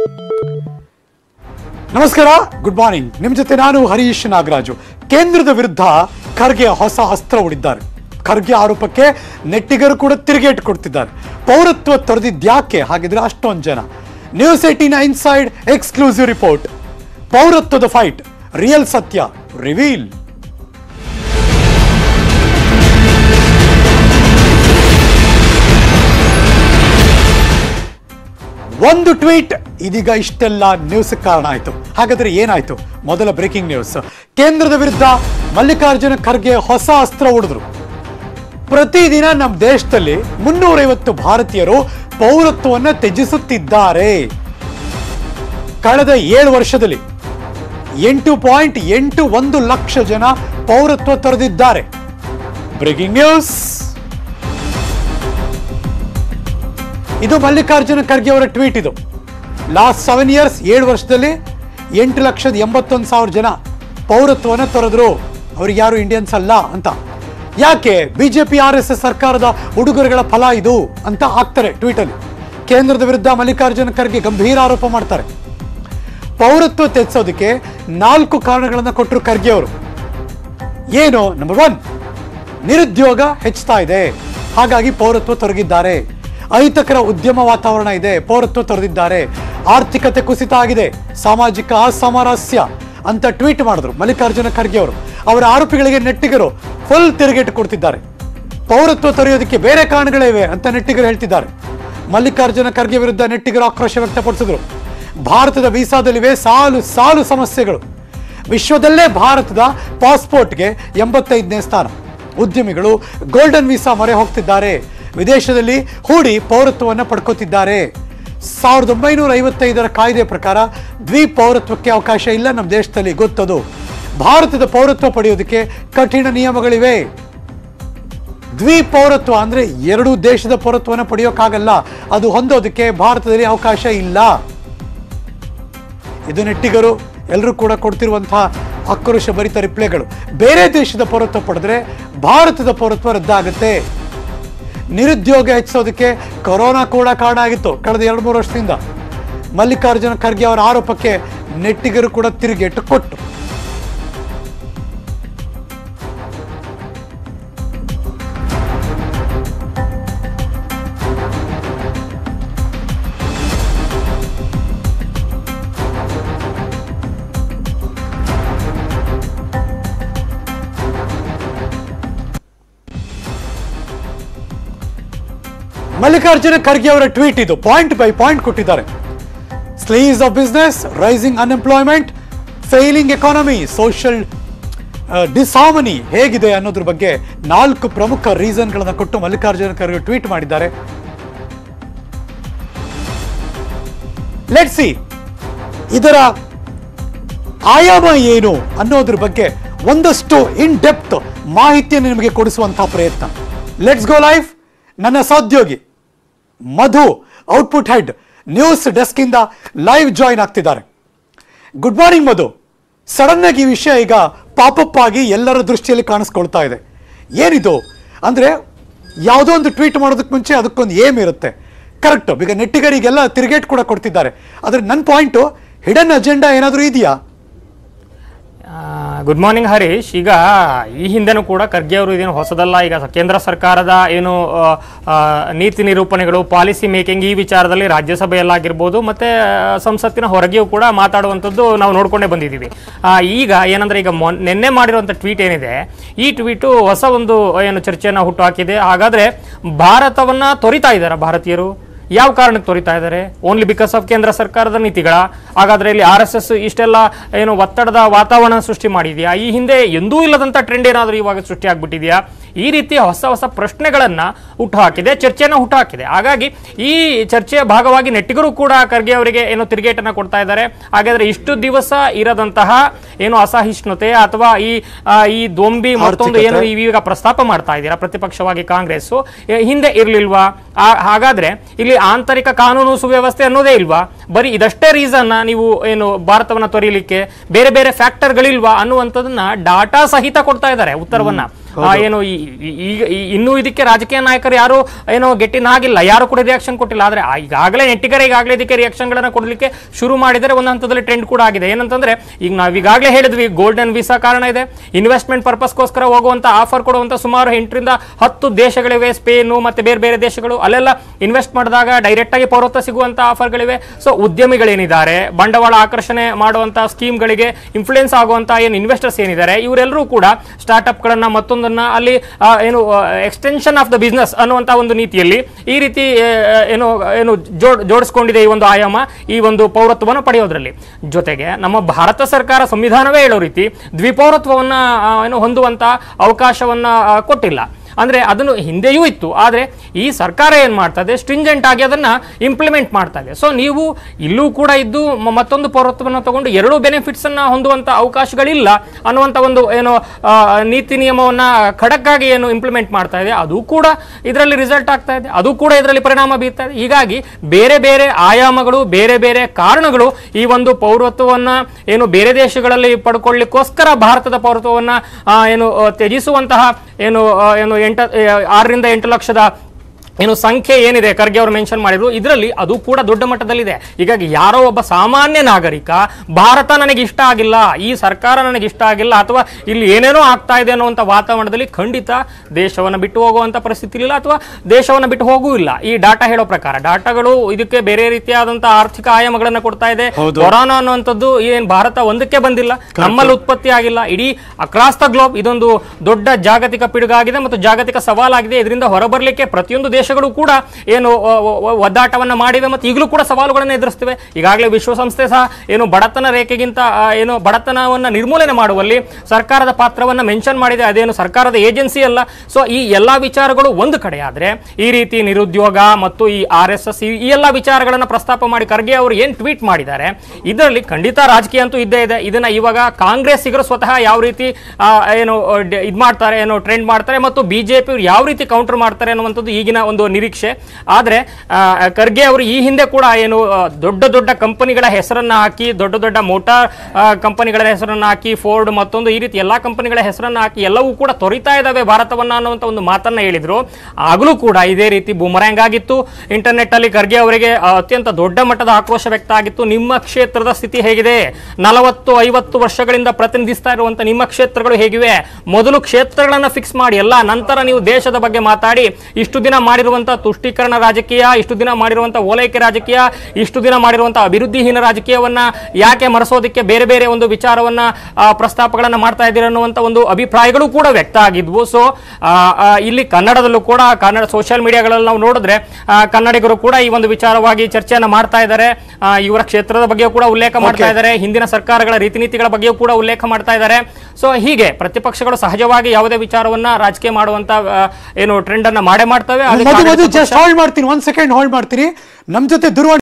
ನಮಸ್ಕಾರ good morning ನಿಮ್ ಜೊತೆ ನಾನು ಹರೀಶ್ ನಾಗರಾಜು ಕೇಂದ್ರದ ವಿರುದ್ಧ ಖರ್ಗೆ ಹೊಸ ಅಸ್ತ್ರ ಹೂಡಿದ್ದಾರೆ ಖರ್ಗೆ ಆರೋಪಕ್ಕೆ ನೆಟ್ಟಿಗರು ಕೂಡ ತಿರುಗೇಟು ಕೊಡ್ತಿದ್ದಾರೆ ಪೌರತ್ವ ತೊರೆದಿದ್ಯಾಕೆ ಹಾಗಿದ್ರೆ ಅಷ್ಟೊಂದು ಜನ news eighteen inside exclusive report ಪೌರತ್ವದ ಫೈಟ್ ರಿಯಲ್ ಸತ್ಯ ರಿವೀಲ್ ಒಂದು ಟ್ವೀಟ್ ಇದೀಗ ಇಷ್ಟೆಲ್ಲ ನ್ಯೂಸ್ ಕಾರಣ ಆಯಿತು ಹಾಗಾದ್ರೆ ಏನಾಯ್ತು ಮೊದಲ ಬ್ರೇಕಿಂಗ್ ನ್ಯೂಸ್ ಕೇಂದ್ರದ ವಿರುದ್ಧ ಮಲ್ಲಿಕಾರ್ಜುನ ಖರ್ಗೆ ಹೊಸ ಅಸ್ತ್ರ ಹೊಡೆದ್ರು ಪ್ರತಿದಿನ ನಮ್ಮ ದೇಶದಲ್ಲಿ ಮುನ್ನೂರೈವತ್ತು ಭಾರತೀಯರು ಪೌರತ್ವವನ್ನು ತ್ಯಜಿಸುತ್ತಿದ್ದಾರೆ ಕಳೆದ ಏಳು ವರ್ಷದಲ್ಲಿ ಎಂಟು ಪಾಯಿಂಟ್ ಎಂಟು ಒಂದು ಲಕ್ಷ ಜನ ಪೌರತ್ವ ತೊರೆದಿದ್ದಾರೆ ಬ್ರೇಕಿಂಗ್ ನ್ಯೂಸ್ ಇದು ಮಲ್ಲಿಕಾರ್ಜುನ ಖರ್ಗೆ ಅವರ ಟ್ವೀಟ್ ಇದು ಲಾಸ್ಟ್ ಸೆವೆನ್ ಇಯರ್ಸ್ ಏಳು ವರ್ಷದಲ್ಲಿ ಎಂಟು ಲಕ್ಷದ ಎಂಬತ್ತೊಂದು ಸಾವಿರ ಜನ ಪೌರತ್ವವನ್ನು ತೊರೆದ್ರು ಅವ್ರಿಗೆ ಯಾರು ಇಂಡಿಯನ್ಸ್ ಅಲ್ಲ ಅಂತ ಯಾಕೆ ಬಿಜೆಪಿ ಆರ್ ಎಸ್ ಎಸ್ ಸರ್ಕಾರದ ಉಡುಗೊರೆಗಳ ಫಲ ಇದು ಅಂತ ಹಾಕ್ತಾರೆ ಟ್ವೀಟಲ್ಲಿ ಕೇಂದ್ರದ ವಿರುದ್ಧ ಮಲ್ಲಿಕಾರ್ಜುನ ಖರ್ಗೆ ಗಂಭೀರ ಆರೋಪ ಮಾಡ್ತಾರೆ ಪೌರತ್ವ ತೆಗೆಸೋದಕ್ಕೆ ನಾಲ್ಕು ಕಾರಣಗಳನ್ನು ಕೊಟ್ಟರು ಖರ್ಗೆ ಅವರು ಏನು ನಂಬರ್ ಒನ್ ನಿರುದ್ಯೋಗ ಹೆಚ್ಚುತ್ತಾ ಇದೆ ಹಾಗಾಗಿ ಪೌರತ್ವ ತೊರಗಿದ್ದಾರೆ ಅಹಿತಕರ ಉದ್ಯಮ ವಾತಾವರಣ ಇದೆ ಪೌರತ್ವ ತೊರೆದಿದ್ದಾರೆ ಆರ್ಥಿಕತೆ ಕುಸಿತ ಆಗಿದೆ ಸಾಮಾಜಿಕ ಅಸಾಮರಸ್ಯ ಅಂತ ಟ್ವೀಟ್ ಮಾಡಿದ್ರು ಮಲ್ಲಿಕಾರ್ಜುನ ಖರ್ಗೆ ಅವರು ಅವರ ಆರೋಪಿಗಳಿಗೆ ನೆಟ್ಟಿಗರು ಫುಲ್ ತಿರುಗೇಟು ಕೊಡ್ತಿದ್ದಾರೆ ಪೌರತ್ವ ತೊರೆಯೋದಕ್ಕೆ ಬೇರೆ ಕಾರಣಗಳೇ ಇವೆ ಅಂತ ನೆಟ್ಟಿಗರು ಹೇಳ್ತಿದ್ದಾರೆ ಮಲ್ಲಿಕಾರ್ಜುನ ಖರ್ಗೆ ವಿರುದ್ಧ ನೆಟ್ಟಿಗರು ಆಕ್ರೋಶ ವ್ಯಕ್ತಪಡಿಸಿದ್ರು ಭಾರತದ ವೀಸಾದಲ್ಲಿವೆ ಸಾಲು ಸಾಲು ಸಮಸ್ಯೆಗಳು ವಿಶ್ವದಲ್ಲೇ ಭಾರತದ ಪಾಸ್ಪೋರ್ಟ್ಗೆ ಎಂಬತ್ತೈದನೇ ಸ್ಥಾನ ಉದ್ಯಮಿಗಳು ಗೋಲ್ಡನ್ ವೀಸಾ ಮೊರೆ ಹೋಗ್ತಿದ್ದಾರೆ ವಿದೇಶದಲ್ಲಿ ಹೂಡಿ ಪೌರತ್ವವನ್ನು ಪಡ್ಕೋತಿದ್ದಾರೆ ಸಾವಿರದ ಒಂಬೈನೂರ ಐವತ್ತೈದರ ಕಾಯ್ದೆ ಪ್ರಕಾರ ದ್ವಿಪೌರತ್ವಕ್ಕೆ ಅವಕಾಶ ಇಲ್ಲ ನಮ್ಮ ದೇಶದಲ್ಲಿ ಗೊತ್ತದು ಭಾರತದ ಪೌರತ್ವ ಪಡೆಯೋದಕ್ಕೆ ಕಠಿಣ ನಿಯಮಗಳಿವೆ ದ್ವಿಪೌರತ್ವ ಅಂದ್ರೆ ಎರಡು ದೇಶದ ಪೌರತ್ವವನ್ನು ಪಡೆಯೋಕ್ಕಾಗಲ್ಲ ಅದು ಹೊಂದೋದಕ್ಕೆ ಭಾರತದಲ್ಲಿ ಅವಕಾಶ ಇಲ್ಲ ಇದು ನೆಟ್ಟಿಗರು ಎಲ್ಲರೂ ಕೂಡ ಕೊಡ್ತಿರುವಂತಹ ಆಕ್ರೋಶ ಭರಿತ ರಿಪ್ಲೈಗಳು ಬೇರೆ ದೇಶದ ಪೌರತ್ವ ಪಡೆದ್ರೆ ಭಾರತದ ಪೌರತ್ವ ರದ್ದಾಗುತ್ತೆ ನಿರುದ್ಯೋಗ ಹೆಚ್ಚಿಸೋದಕ್ಕೆ ಕೊರೋನಾ ಕೂಡ ಕಾರಣ ಆಗಿತ್ತು ಕಳೆದ ಎರಡು ಮೂರು ವರ್ಷದಿಂದ ಮಲ್ಲಿಕಾರ್ಜುನ ಖರ್ಗೆ ಅವರ ಆರೋಪಕ್ಕೆ ನೆಟ್ಟಿಗರು ಕೂಡ ತಿರುಗೇಟು ಕೊಟ್ಟು ಮಲ್ಲಿಕಾರ್ಜುನ ಖರ್ಗೆ ಅವರ ಟ್ವೀಟ್ ಇದು ಪಾಯಿಂಟ್ ಬೈ ಪಾಯಿಂಟ್ ಕೊಟ್ಟಿದ್ದಾರೆ slice of business rising unemployment failing economy social disharmony ಹೇಗಿದೆ ಅನ್ನೋದ್ರ ಬಗ್ಗೆ ನಾಲ್ಕು ಪ್ರಮುಖ ರೀಸನ್ಗಳನ್ನು ಕೊಟ್ಟು ಮಲ್ಲಿಕಾರ್ಜುನ ಖರ್ಗೆ ಟ್ವೀಟ್ ಮಾಡಿದ್ದಾರೆ ಲೆಟ್ ಸಿ ಇದರ ಆಯಾಮ ಏನು ಅನ್ನೋದ್ರ ಬಗ್ಗೆ ಒಂದಷ್ಟು ಇನ್ ಡೆಪ್ತ್ ಮಾಹಿತಿಯನ್ನು ನಿಮಗೆ ಕೊಡಿಸುವಂತಹ ಪ್ರಯತ್ನ ಲೆಟ್ಸ್ ಗೋ ಲೈಫ್ ನನ್ನ ಸಹೋದ್ಯೋಗಿ Madhu output head news desk ಇಂದ ಲೈವ್ ಜಾಯಿನ್ ಆಗ್ತಿದ್ದಾರೆ ಗುಡ್ ಮಾರ್ನಿಂಗ್ ಮಧು ಸಡನ್ ಆಗಿ ಈ ವಿಷಯ ಈಗ ಪಾಪಪ್ ಆಗಿ ಎಲ್ಲರ ದೃಷ್ಟಿಯಲ್ಲಿ ಕಾಣಿಸ್ಕೊಳ್ತಾ ಇದೆ ಏನಿದು ಅಂದ್ರೆ ಯಾವುದೋ ಒಂದು ಟ್ವೀಟ್ ಮಾಡೋದಕ್ಕೆ ಮುಂಚೆ ಅದಕ್ಕೊಂದು ಏಮ್ ಇರುತ್ತೆ ಕರೆಕ್ಟ್ ಈಗ ನೆಟ್ಟಿಗರಿಗೆಲ್ಲ ತಿರುಗೇಟ್ ಕೂಡ ಕೊಡ್ತಿದ್ದಾರೆ ಆದ್ರೆ ನನ್ನ ಪಾಯಿಂಟು ಹಿಡನ್ ಅಜೆಂಡಾ ಏನಾದರೂ ಇದೆಯಾ ಗುಡ್ ಮಾರ್ನಿಂಗ್ ಹರೀಶ್ ಈಗ ಈ ಹಿಂದೆನೂ ಕೂಡ ಖರ್ಗೆ ಅವರು ಇದೇನು ಹೊಸದಲ್ಲ ಈಗ ಸ- ಕೇಂದ್ರ ಸರ್ಕಾರದ ಏನು ಆ, ಆ, ನೀತಿ ನಿರೂಪಣೆಗಳು ಪಾಲಿಸಿ ಮೇಕಿಂಗ್ ಈ ವಿಚಾರದಲ್ಲಿ ರಾಜ್ಯಸಭೆಯಲ್ಲಾಗಿರ್ಬೋದು ಮತ್ತೆ ಆ, ಸಂಸತ್ತಿನ ಹೊರಗೆಯೂ ಕೂಡ ಮಾತಾಡುವಂಥದ್ದು ನಾವು ನೋಡ್ಕೊಂಡೇ ಬಂದಿದ್ದೀವಿ ಆ, ಈಗ ಏನಂದ್ರೆ ಈಗ ಮೊನ್ ನಿನ್ನೆ ಮಾಡಿರುವಂಥ ಟ್ವೀಟ್ ಏನಿದೆ ಈ ಟ್ವೀಟು ಹೊಸ ಒಂದು ಏನು ಚರ್ಚೆಯನ್ನು ಹುಟ್ಟುಹಾಕಿದೆ ಹಾಗಾದ್ರೆ ಭಾರತವನ್ನ ತೊರಿತಾ ಇದ್ದಾರೆ ಭಾರತೀಯರು ಯಾವ ಕಾರಣಕ್ಕೆ ತೊರಿತಾ ಇದ್ದಾರೆ ಓನ್ಲಿ ಬಿಕಾಸ್ ಆಫ್ ಕೇಂದ್ರ ಸರ್ಕಾರದ ನೀತಿಗಳ ಹಾಗಾದ್ರೆ ಇಲ್ಲಿ ಆರ್ ಎಸ್ ಎಸ್ ಇಷ್ಟೆಲ್ಲ ಏನು ಒತ್ತಡದ ವಾತಾವರಣ ಸೃಷ್ಟಿ ಮಾಡಿದೆಯಾ ಈ ಹಿಂದೆ ಎಂದೂ ಇಲ್ಲದಂಥ ಟ್ರೆಂಡ್ ಏನಾದರೂ ಇವಾಗ ಸೃಷ್ಟಿ ಆಗ್ಬಿಟ್ಟಿದೆಯಾ ಈ ರೀತಿಯ ಹೊಸ ಹೊಸ ಪ್ರಶ್ನೆಗಳನ್ನ ಹುಟ್ಟುಹಾಕಿದೆ ಚರ್ಚೆಯನ್ನು ಹುಟ್ಟುಹಾಕಿದೆ ಹಾಗಾಗಿ ಈ ಚರ್ಚೆಯ ಭಾಗವಾಗಿ ನೆಟ್ಟಿಗರು ಕೂಡ ಖರ್ಗೆ ಅವರಿಗೆ ಏನೋ ತಿರುಗೇಟನ್ನ ಕೊಡ್ತಾ ಇದ್ದಾರೆ ಹಾಗಾದ್ರೆ ಇಷ್ಟು ದಿವಸ ಇರದಂತಹ ಏನು ಅಸಹಿಷ್ಣುತೆ ಅಥವಾ ಈ ಆ, ಈ ದೊಂಬಿ ಮತ್ತೊಂದು ಏನು ಆರ್ಥಿಕತೆ. ಈಗ ಪ್ರಸ್ತಾಪ ಮಾಡ್ತಾ ಇದ್ದೀರಾ ಪ್ರತಿಪಕ್ಷವಾಗಿ ಕಾಂಗ್ರೆಸ್ ಹಿಂದೆ ಇರ್ಲಿಲ್ವಾ ಆ- ಹಾಗಾದ್ರೆ ಇಲ್ಲಿ ಆಂತರಿಕ ಕಾನೂನು ಸುವ್ಯವಸ್ಥೆ ಅನ್ನೋದೇ ಇಲ್ವಾ ಬರೀ ಇದಷ್ಟೇ ರೀಸನ್ ನೀವು ಏನು ಭಾರತವನ್ನ ತೊರೀಲಿಕ್ಕೆ ಬೇರೆ ಬೇರೆ ಫ್ಯಾಕ್ಟರ್ಗಳಿಲ್ವಾ ಅನ್ನುವಂಥದ್ದನ್ನ ಡಾಟಾ ಸಹಿತ ಕೊಡ್ತಾ ಇದ್ದಾರೆ ಉತ್ತರವನ್ನ ಆ, ಏನು ಈ- ಈ- ಈಗ ಈ- ಇನ್ನೂ ಇದಕ್ಕೆ ರಾಜಕೀಯ ನಾಯಕರು ಯಾರು ಏನೋ ಗೆಟ್ಟಿನ ಆಗಿಲ್ಲ ಯಾರು ಕೂಡ ರಿಯಾಕ್ಷನ್ ಕೊಟ್ಟಿಲ್ಲ ಆದ್ರೆ ಆ- ಈಗಾಗಲೇ ನೆಟ್ಟಿಗರ ಈಗಾಗಲೇ ಇದಕ್ಕೆ ರಿಯಾಕ್ಷನ್ ಗಳನ್ನ ಕೊಡ್ಲಿಕ್ಕೆ ಶುರು ಮಾಡಿದರೆ ಒಂದು ಹಂತದಲ್ಲಿ ಟ್ರೆಂಡ್ ಕೂಡ ಆಗಿದೆ ಏನಂತಂದ್ರೆ ಈಗ ನಾವು ಈಗಾಗಲೇ ಹೇಳಿದ್ವಿ ಗೋಲ್ಡನ್ ವೀಸಾ ಕಾರಣ ಇದೆ ಇನ್ವೆಸ್ಟ್ಮೆಂಟ್ ಪರ್ಪಸ್ಗೋಸ್ಕರ ಹೋಗುವಂತ ಆಫರ್ ಕೊಡುವಂತ ಸುಮಾರು ಎಂಟರಿಂದ ಹತ್ತು ದೇಶಗಳಿವೆ ಸ್ಪೇನು ಮತ್ತೆ ಬೇರೆ ಬೇರೆ ದೇಶಗಳು ಅಲ್ಲೆಲ್ಲ ಇನ್ವೆಸ್ಟ್ ಮಾಡಿದಾಗ ಡೈರೆಕ್ಟ್ ಆಗಿ ಪೌರತ್ವ ಸಿಗುವಂತ ಆಫರ್ಗಳಿವೆ ಸೊ ಉದ್ಯಮಿಗಳೇನಿದ್ದಾರೆ ಬಂಡವಾಳ ಆಕರ್ಷಣೆ ಮಾಡುವಂತ ಸ್ಕೀಮ್ಗಳಿಗೆ ಇನ್ಫ್ಲೂಯೆನ್ಸ್ ಆಗುವಂತ ಏನು ಇನ್ವೆಸ್ಟರ್ಸ್ ಏನಿದ್ದಾರೆ ಇವರೆಲ್ಲರೂ ಕೂಡ ಸ್ಟಾರ್ಟ್ಅಪ್ಗಳನ್ನ ಮತ್ತೊಂದನ್ನ ಅಲ್ಲಿ ಆ, ಏನು ಎಕ್ಸ್ಟೆನ್ಷನ್ ಆಫ್ ದ ಬಿಸ್ನೆಸ್ ಅನ್ನುವಂತ ಒಂದು ನೀತಿಯಲ್ಲಿ ಈ ರೀತಿ ಆ, ಏನು ಏನು ಜೋಡ್ ಜೋಡಿಸ್ಕೊಂಡಿದೆ ಈ ಒಂದು ಆಯಾಮ ಈ ಒಂದು ಪೌರತ್ವವನ್ನು ಪಡೆಯೋದ್ರಲ್ಲಿ ಜೊತೆಗೆ ನಮ್ಮ ಭಾರತ ಸರ್ಕಾರ ಸಂವಿಧಾನವೇ ಹೇಳೋ ರೀತಿ ದ್ವಿಪೌರತ್ವವನ್ನ ಆ, ಏನು ಹೊಂದುವಂತ ಅವಕಾಶವನ್ನ ಆ, ಕೊಟ್ಟಿಲ್ಲ ಅಂದ್ರೆ ಅದನ್ನು ಹಿಂದೆಯೂ ಇತ್ತು ಆದರೆ ಈ ಸರ್ಕಾರ ಏನು ಮಾಡ್ತಾ ಇದೆ ಸ್ಟ್ರಿಂಜೆಂಟ್ ಆಗಿ ಅದನ್ನ ಇಂಪ್ಲಿಮೆಂಟ್ ಮಾಡ್ತಾ ಇದೆ ಸೊ ನೀವು ಇಲ್ಲೂ ಕೂಡ ಇದ್ದು ಮ- ಮತ್ತೊಂದು ಪೌರತ್ವವನ್ನು ತಗೊಂಡು ಎರಡೂ ಬೆನಿಫಿಟ್ಸ್ ಅನ್ನ ಹೊಂದುವಂತ ಅವಕಾಶಗಳಿಲ್ಲ ಅನ್ನುವಂಥ ಒಂದು ಏನು ಆ, ನೀತಿ ನಿಯಮವನ್ನ ಖಡಕ್ ಆಗಿ ಏನು ಇಂಪ್ಲಿಮೆಂಟ್ ಮಾಡ್ತಾ ಇದೆ ಅದು ಕೂಡ ಇದರಲ್ಲಿ ರಿಸಲ್ಟ್ ಆಗ್ತಾ ಇದೆ ಅದು ಕೂಡ ಇದರಲ್ಲಿ ಪರಿಣಾಮ ಬೀರ್ತಾ ಇದೆ ಹೀಗಾಗಿ ಬೇರೆ ಬೇರೆ ಆಯಾಮಗಳು ಬೇರೆ ಬೇರೆ ಕಾರಣಗಳು ಈ ಒಂದು ಪೌರತ್ವವನ್ನ ಏನು ಬೇರೆ ದೇಶಗಳಲ್ಲಿ ಪಡ್ಕೊಳ್ಳಿಕ್ಕೋಸ್ಕರ ಭಾರತದ ಪೌರತ್ವವನ್ನ ಆ, ಏನು ಆ, ತ್ಯಜಿಸುವಂತಹ ಏನು ಆ, ಏನು ಎಂಟ ಆ, ಆರರಿಂದ ಎಂಟು ಲಕ್ಷದ ಏನು ಸಂಖ್ಯೆ ಏನಿದೆ ಖರ್ಗೆ ಅವರು ಮೆನ್ಷನ್ ಮಾಡಿದ್ರು ಇದರಲ್ಲಿ ಅದು ಕೂಡ ದೊಡ್ಡ ಮಟ್ಟದಲ್ಲಿದೆ ಹೀಗಾಗಿ ಯಾರೋ ಒಬ್ಬ ಸಾಮಾನ್ಯ ನಾಗರಿಕ ಭಾರತ ನನಗೆ ಇಷ್ಟ ಆಗಿಲ್ಲ ಈ ಸರ್ಕಾರ ನನಗೆ ಇಷ್ಟ ಆಗಿಲ್ಲ ಅಥವಾ ಇಲ್ಲಿ ಏನೇನೋ ಆಗ್ತಾ ಇದೆ ಅನ್ನುವಂಥ ವಾತಾವರಣದಲ್ಲಿ ಖಂಡಿತ ದೇಶವನ್ನು ಬಿಟ್ಟು ಹೋಗುವಂಥ ಪರಿಸ್ಥಿತಿ ಇಲ್ಲ ಅಥವಾ ದೇಶವನ್ನು ಬಿಟ್ಟು ಹೋಗೂ ಇಲ್ಲ ಈ ಡಾಟಾ ಹೇಳೋ ಪ್ರಕಾರ ಡಾಟಾಗಳು ಇದಕ್ಕೆ ಬೇರೆ ರೀತಿಯಾದಂತಹ ಆರ್ಥಿಕ ಆಯಾಮಗಳನ್ನು ಕೊಡ್ತಾ ಇದೆ ಹೌದು. ಕೊರೋನಾ ಅನ್ನುವಂಥದ್ದು ಏನ್ ಭಾರತ ಒಂದಕ್ಕೆ ಬಂದಿಲ್ಲ ನಮ್ಮಲ್ಲಿ ಉತ್ಪತ್ತಿ ಆಗಿಲ್ಲ ಇಡೀ ಅಕ್ರಾಸ್ ದ ಗ್ಲೋಬ್ ಇದೊಂದು ದೊಡ್ಡ ಜಾಗತಿಕ ಪಿಡುಗಾಗಿದೆ ಮತ್ತು ಜಾಗತಿಕ ಸವಾಲಾಗಿದೆ ಇದರಿಂದ ಹೊರಬರಲಿಕ್ಕೆ ಪ್ರತಿಯೊಂದು ದೇಶಗಳು ಕೂಡ ಏನು ಅ, ಅ, ಅ, ಒದ್ದಾಟವನ್ನ ಮಾಡಿವೆ ಮತ್ತು ಈಗಲೂ ಕೂಡ ಸವಾಲುಗಳನ್ನು ಎದುರಿಸ್ತಿವೆ ಈಗಾಗಲೇ ವಿಶ್ವಸಂಸ್ಥೆ ಸಹ ಏನು ಬಡತನ ರೇಖೆಗಿಂತ ಆ, ಏನು ಬಡತನವನ್ನ ನಿರ್ಮೂಲನೆ ಮಾಡುವಲ್ಲಿ ಸರ್ಕಾರದ ಪಾತ್ರವನ್ನ ಮೆನ್ಷನ್ ಮಾಡಿದೆ ಅದೇನು ಸರ್ಕಾರದ ಏಜೆನ್ಸಿ ಅಲ್ಲ ಸೊ ಈ ಎಲ್ಲಾ ವಿಚಾರಗಳು ಒಂದು ಕಡೆ ಆದ್ರೆ ಈ ರೀತಿ ನಿರುದ್ಯೋಗ ಮತ್ತು ಈ ಆರ್ ಎಸ್ ಎಸ್ ಈ ಎಲ್ಲ ವಿಚಾರಗಳನ್ನ ಪ್ರಸ್ತಾಪ ಮಾಡಿ ಖರ್ಗೆ ಅವರು ಏನ್ ಟ್ವೀಟ್ ಮಾಡಿದ್ದಾರೆ ಇದರಲ್ಲಿ ಖಂಡಿತ ರಾಜಕೀಯ ಅಂತೂ ಇದ್ದೇ ಇದೆ ಇದನ್ನ ಇವಾಗ ಕಾಂಗ್ರೆಸ್ಸಿಗರು ಸ್ವತಃ ಯಾವ ರೀತಿ ಆ, ಏನು ಇದು ಮಾಡ್ತಾರೆ ಏನು ಟ್ರೆಂಡ್ ಮಾಡ್ತಾರೆ ಮತ್ತು ಬಿಜೆಪಿ ಯಾವ ರೀತಿ ಕೌಂಟರ್ ಮಾಡ್ತಾರೆ ಅನ್ನುವಂಥದ್ದು ಈಗಿನ ಒಂದು ನಿರೀಕ್ಷೆ ಆದ್ರೆ ಆ, ಖರ್ಗೆ ಅವರು ಈ ಹಿಂದೆ ಕೂಡ ಏನು ಆ, ದೊಡ್ಡ ದೊಡ್ಡ ಕಂಪನಿಗಳ ಹೆಸರನ್ನ ಹಾಕಿ ದೊಡ್ಡ ದೊಡ್ಡ ಮೋಟಾರ್ ಕಂಪನಿಗಳ ಹೆಸರನ್ನ ಹಾಕಿ ಫೋರ್ಡ್ ಮತ್ತೊಂದು ಈ ರೀತಿ ಎಲ್ಲಾ ಕಂಪನಿಗಳ ಹೆಸರನ್ನ ಹಾಕಿ ಎಲ್ಲವೂ ಕೂಡ ತೊರಿತಾ ಇದ್ದಾವೆ ಭಾರತವನ್ನ ಅನ್ನುವಂಥ ಒಂದು ಮಾತನ್ನ ಹೇಳಿದ್ರು ಆಗಲೂ ಕೂಡ ಇದೇ ರೀತಿ ಬೂಮರ್ಯಾಂಗ್ ಆಗಿತ್ತು ಇಂಟರ್ನೆಟ್ ಅಲ್ಲಿ ಖರ್ಗೆ ಅವರಿಗೆ ಆ, ಅತ್ಯಂತ ದೊಡ್ಡ ಮಟ್ಟದ ಆಕ್ರೋಶ ವ್ಯಕ್ತ ಆಗಿತ್ತು ನಿಮ್ಮ ಕ್ಷೇತ್ರದ ಸ್ಥಿತಿ ಹೇಗಿದೆ ನಲವತ್ತು ಐವತ್ತು ವರ್ಷಗಳಿಂದ ಪ್ರತಿನಿಧಿಸ್ತಾ ಇರುವಂತ ನಿಮ್ಮ ಕ್ಷೇತ್ರಗಳು ಹೇಗಿವೆ ಮೊದಲು ಕ್ಷೇತ್ರಗಳನ್ನ ಫಿಕ್ಸ್ ಮಾಡಿ ಎಲ್ಲ ನಂತರ ನೀವು ದೇಶದ ಬಗ್ಗೆ ಮಾತಾಡಿ ಇಷ್ಟು ದಿನ ಮಾಡಿರುವಂತ ತುಷ್ಟೀಕರಣ ರಾಜಕೀಯ ಇಷ್ಟು ದಿನ ಮಾಡಿರುವಂತ ಓಲೈಕೆ ರಾಜಕೀಯ ಇಷ್ಟು ದಿನ ಮಾಡಿರುವಂತ ಅಭಿವೃದ್ಧಿಹೀನ ರಾಜಕೀಯವನ್ನ ಯಾಕೆ ಮರೆಸೋದಕ್ಕೆ ಬೇರೆ ಬೇರೆ ಒಂದು ವಿಚಾರವನ್ನ ಆ, ಪ್ರಸ್ತಾಪಗಳನ್ನ ಮಾಡ್ತಾ ಇದ್ದೀರ ಅನ್ನುವಂತ ಒಂದು ಅಭಿಪ್ರಾಯಗಳು ಕೂಡ ವ್ಯಕ್ತ ಆಗಿದ್ವು ಸೊ ಇಲ್ಲಿ ಕನ್ನಡದಲ್ಲೂ ಕೂಡ ಕನ್ನಡ ಸೋಷಿಯಲ್ ಮೀಡಿಯಾಗಳಲ್ಲಿ ನಾವು ನೋಡಿದ್ರೆ ಆ, ಕನ್ನಡಿಗರು ಕೂಡ ಈ ಒಂದು ವಿಚಾರವಾಗಿ ಚರ್ಚೆಯನ್ನ ಮಾಡ್ತಾ ಇದ್ದಾರೆ ಆ, ಇವರ ಕ್ಷೇತ್ರದ ಬಗ್ಗೆಯೂ ಕೂಡ ಉಲ್ಲೇಖ ಮಾಡ್ತಾ ಇದ್ದಾರೆ ಹಿಂದಿನ ಸರ್ಕಾರಗಳ ರೀತಿ ನೀತಿಗಳ ಬಗ್ಗೆಯೂ ಕೂಡ ಉಲ್ಲೇಖ ಮಾಡ್ತಾ ಇದ್ದಾರೆ ಸೊ ಹೀಗೆ ಪ್ರತಿಪಕ್ಷಗಳು ಸಹಜವಾಗಿ ಯಾವುದೇ ವಿಚಾರವನ್ನ ರಾಜಕೀಯ ಮಾಡುವಂತ ಆ, ಏನು ಟ್ರೆಂಡ್ ಅನ್ನ ಮಾಡೇ ಮಾಡ್ತವೆ ಅದಕ್ಕೆ ಮಧು ಮಧು ಆಡಳಿತ ಪಕ್ಷ- ಜಸ್ಟ್ ಹೋಲ್ಡ್ ಮಾಡ್ತೀನಿ ಒಂದ್ ಸೆಕೆಂಡ್ ಹೋಲ್ಡ್ ಮಾಡ್ತೀನಿ ನಮ್ ಜೊತೆ ದೂರವಾಣಿ